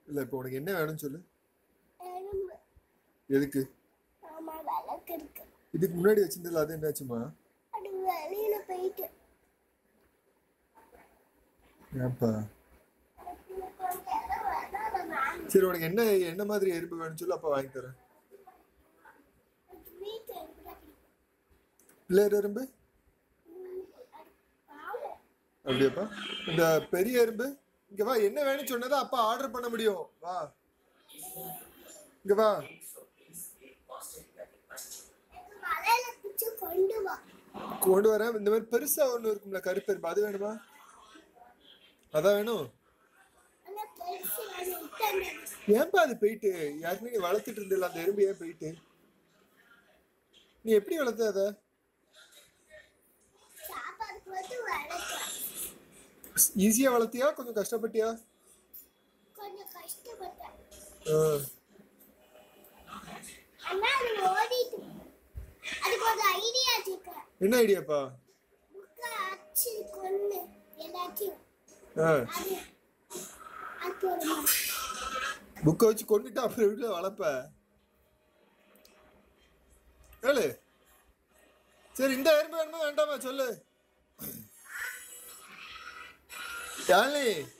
இல்ல இப்போ உனக்கு என்ன வேணும்னு சொல்லு எறும்பு எதுக்கு ஆமா விளக்கு இருக்கு இதுக்கு முன்னாடி வச்சிருந்ததுல அது என்னாச்சுமா அது வெளியில போயிட்டு ஏப்பா சரி உனக்கு என்ன என்ன மாதிரி எறும்பு வேணும்னு சொல்லு அப்ப வாங்கி தரேன் வீட்டு பிள்ளையர் எறும்பு அப்படியாப்பா இந்த பெரிய எறும்பு இங்க வா என்ன வேணும்னு சொன்னதா அப்பா ஆர்டர் பண்ண முடியும் வா இங்க வா வலையில பிடிச்சு கொண்டு வா கொண்டு வரேன் இந்த மாதிரி பெருசா ஒண்ணு இருக்கும்ல கருப்பு எறும்பு அது வேணுமா அதான் வேணும் ஆனா பெருசு வேணும் இத்தனை ஏன்பா அது போயிட்டு யாருக்குமே நீ வளர்த்துட்டு இருந்தில்ல அந்த எறும்பு ஏன் போயிட்டு நீ எப்படி வளர்த்த அத சாப்பாடு போட்டு வளர்க்கலாம் ஈஸியா வளர்த்தியா கொஞ்சம் கஷ்டப்பட்டியா கொஞ்சம் கஷ்டப்பட்டேன் ஆ. ஆனா அது ஓடிட்டு அதுக்கு ஒரு ஐடியா வச்சிருக்கேன் என்ன ஐடியாப்பா புக்கை அச்சு கொண்டு எல்லாத்தையும் ஆ அது அது போடுமா புக்கை வச்சு கொண்டுட்டு அப்புறம் வீட்டுல வளர்ப்ப ஏழு சரி இந்த எறும்பு வேணுமா வேண்டாமா சொல்லு யாழினி